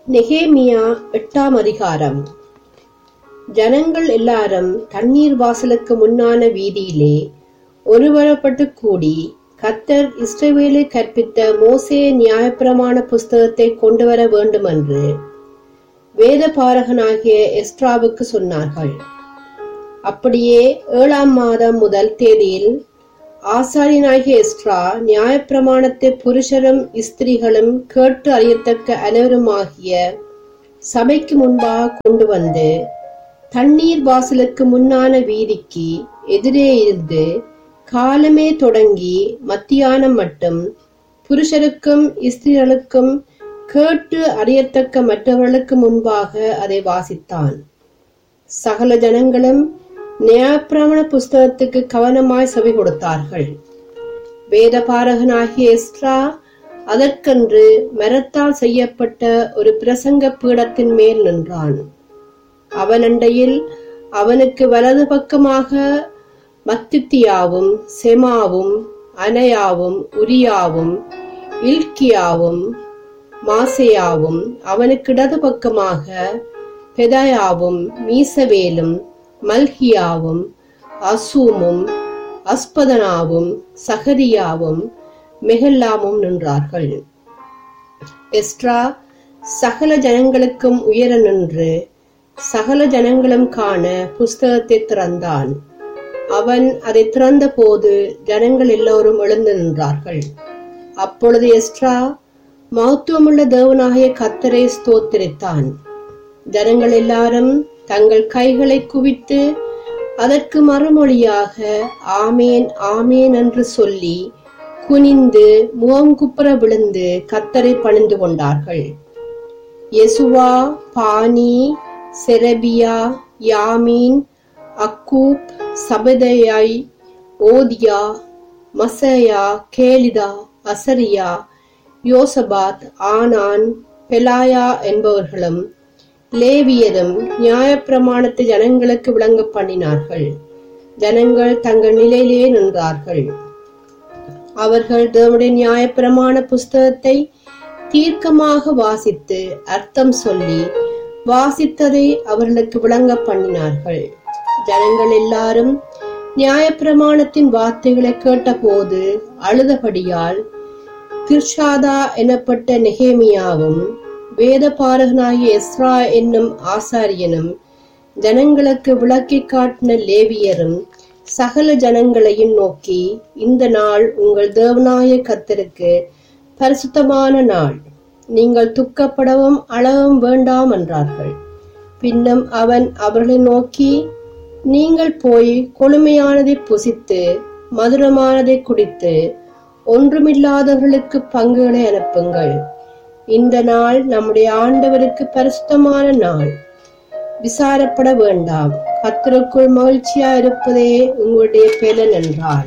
நெகேமியா எட்டாம் அதிகாரம் ஜனங்கள் எல்லாரும் தண்ணீர் வாசலுக்கு முன்னான வீதியிலே ஒருவரப்பட்டு கூடி கத்தர் இஸ்ரவேலை கற்பித்த மோசே நியாயப்பிரமாண புஸ்தகத்தை கொண்டு வர வேண்டுமென்று வேத பாரகனாகிய எஸ்ட்ராவுக்கு சொன்னார்கள் அப்படியே ஏழாம் மாதம் முதல் தேதியில் ஆசாரியனாகிய எஸ்ட்ரா நியாயப்பிரமாணத்தை புருஷரும் ஸ்திரீகளும் கேட்டு அறியத்தக்க அனைவருமாகிய சபைக்கு முன்பாக கொண்டு வந்து தண்ணீர் வாசலுக்கு முன்னான வீதிக்கு எதிரே இருந்து காலமே தொடங்கி மத்தியானம் மட்டும் புருஷருக்கும் ஸ்திரீகளுக்கும் கேட்டு அறியத்தக்க மற்றவர்களுக்கு முன்பாக அதை வாசித்தான் சகல ஜனங்களும் நியாயப்பிரமண புஸ்தகத்துக்கு கவனமாய் செவி கொடுத்தார்கள் வேத பாரகனாகிய எஸ்ட்ரா அதற்கென்று மரத்தால் செய்யப்பட்ட ஒரு பிரசங்க பீடத்தின் மேல் நின்றான் அவனண்டையில் அவனுக்கு வலது பக்கமாக மத்தித்தியாவும் செமாவும் அனையாவும் உரியாவும் இல்கியாவும் மாசையாவும் அவனுக்கு இடது பக்கமாக பெதாயாவும் மீசவேலும் மல்கியாவும் அசூமும் அஸ்பதனாவும் சகரியாவும் மெஹல்லாமும் நின்றார்கள் எஸ்ட்ரா சகல ஜனங்களுக்கும் உயர நின்று சகல ஜனங்களும் காண புஸ்தகத்தை திறந்தான் அவன் அதை திறந்த போது ஜனங்கள் எல்லோரும் எழுந்து நின்றார்கள் அப்பொழுது எஸ்ட்ரா மகத்துவமுள்ள தேவனாகிய கத்தரை ஸ்தோத்திரித்தான் ஜனங்கள் எல்லாரும் தங்கள் கைகளை குவித்து அதற்கு மறுமொழியாக ஆமேன் ஆமேன் என்று சொல்லி குனிந்து முகம் குப்புற விழுந்து கத்தரை பணிந்து கொண்டார்கள் யெசுவா பானி செரபியா யாமீன் அக்கூப் சபதையாய் ஓதியா மசையா கேலிதா அசரியா யோசபாத் ஆனான் பெலாயா என்பவர்களும் லேவியரும் நியாயப்பிரமாணத்தை ஜனங்களுக்கு விளங்க பண்ணினார்கள் ஜனங்கள் தங்கள் நிலையிலே நின்றார்கள் அவர்கள் தேவனுடைய நியாயப்பிரமாண புஸ்தகத்தை தீர்க்கமாக வாசித்து அர்த்தம் சொல்லி வாசித்ததை அவர்களுக்கு விளங்க பண்ணினார்கள் ஜனங்கள் எல்லாரும் நியாயப்பிரமாணத்தின் வார்த்தைகளை கேட்டபோது அழுதபடியால் திர்ஷாதா எனப்பட்ட நெகேமியாவும் வேத பாரகனாகிய எஸ்ரா என்னும் ஆசாரியனும் ஜனங்களுக்கு விளக்கி காட்டின லேவியரும் சகல ஜனங்களையும் நோக்கி இந்த நாள் உங்கள் தேவனாய கத்தருக்கு பரிசுத்தமான நாள் நீங்கள் துக்கப்படவும் அளவும் வேண்டாம் என்றார்கள் பின்னும் அவன் அவர்களை நோக்கி நீங்கள் போய் கொழுமையானதை புசித்து மதுரமானதை குடித்து ஒன்றுமில்லாதவர்களுக்கு பங்குகளை அனுப்புங்கள் இந்த நாள் நம்முடைய ஆண்டவருக்கு பரிசுத்தமான நாள் விசாரப்பட வேண்டாம் கத்தருக்குள் மகிழ்ச்சியா இருப்பதே உங்களுடைய பெலன் என்றான்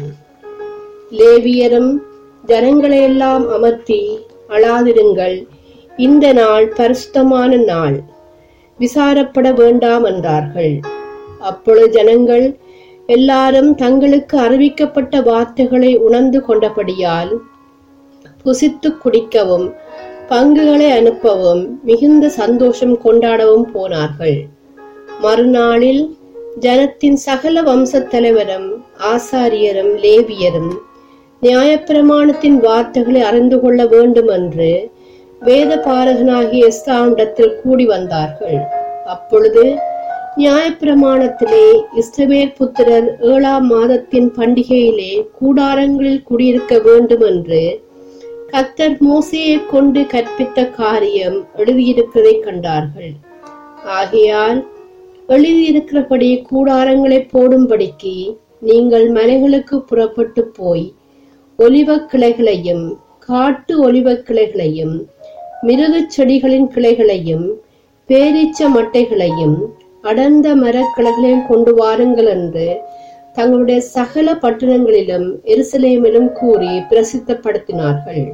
லேவியரும் ஜனங்களை எல்லாம் அமர்த்தி அழாதிருங்கள் இந்த நாள் பரிசுத்தமான நாள் விசாரப்பட வேண்டாம் என்றார்கள் அப்பொழுது ஜனங்கள் எல்லாரும் தங்களுக்கு அறிவிக்கப்பட்ட வார்த்தைகளை உணர்ந்து கொண்டபடியால் புசித்து குடிக்கவும் பங்குகளை அனுப்பவும் மிகுந்த சந்தோஷம் கொண்டாடவும் போனார்கள் மறுநாளில் ஜனத்தின் சகல வம்சத் தலைவரும் ஆசாரியரும் லேவியரும் நியாயப்பிரமாணத்தின் வார்த்தைகளை அறிந்து கொள்ள வேண்டும் என்று வேத பாரகனாகிய எஸ்தாவிடத்தில் கூடி வந்தார்கள் அப்பொழுது நியாயப்பிரமாணத்திலே இஸ்ரவேல் புத்திரர் ஏழாம் மாதத்தின் பண்டிகையிலே கூடாரங்களில் குடியிருக்க வேண்டும் என்று கத்தர் மோசையை கொண்டு கற்பித்த காரியம் எழுதியிருக்கிறதை கண்டார்கள் ஆகையால் எழுதியிருக்கிறபடி கூடாரங்களை போடும்படிக்கு நீங்கள் மலைகளுக்கு புறப்பட்டு போய் ஒலிவக் கிளைகளையும் காட்டு ஒலிவக் கிளைகளையும் மிருகச் செடிகளின் கிளைகளையும் பேரீச்ச மட்டைகளையும் அடர்ந்த மரக்கிளைகளையும் கொண்டு வாருங்கள் என்று தங்களுடைய சகல பட்டணங்களிலும் எருசலேமிலும் கூறி பிரசித்தப்படுத்தினார்கள்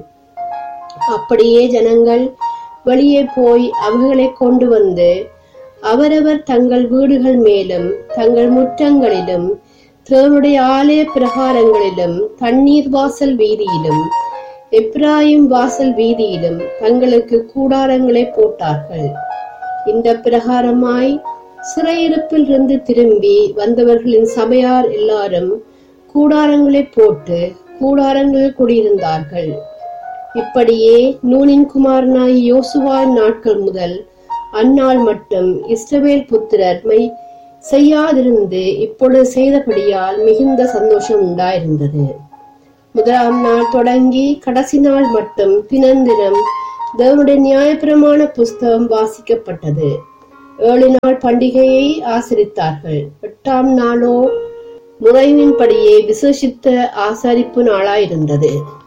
அப்படியே ஜனங்கள் வெளியே போய் அவைகளை கொண்டு வந்து அவரவர் தங்கள் வீடுகள் மேலும் தங்கள் முற்றங்களிலும் தேவனுடைய ஆலய பிரகாரங்களிலும் தண்ணீர் வாசல் வீதியிலும் எப்ராயிம் வாசல் வீதியிலும் தங்களுக்கு கூடாரங்களை போட்டார்கள் இந்த பிரகாரமாய் சிறையிருப்பில் இருந்து திரும்பி வந்தவர்களின் சபையார் எல்லாரும் கூடாரங்களை போட்டு கூடாரங்களில் குடியிருந்தார்கள் இப்படியே நூனின் குமாரனாய் யோசுவான் நாட்கள் முதல் அந்நாள் மட்டும் இஸ்ரவேல் புத்திரர் மை செய்யாதிருந்து இப்பொழுது செய்தபடியால் மிகுந்த சந்தோஷம் உண்டாயிருந்தது முதலாம் நாள் தொடங்கி கடைசி நாள் மட்டும் தினந்தினம் தேவனுடைய நியாயப்பிரமாண புஸ்தகம் வாசிக்கப்பட்டது ஏழு நாள் பண்டிகையை ஆசரித்தார்கள் எட்டாம் நாளோ முறையின்படியே விசேஷித்த ஆசரிப்பு நாளாயிருந்தது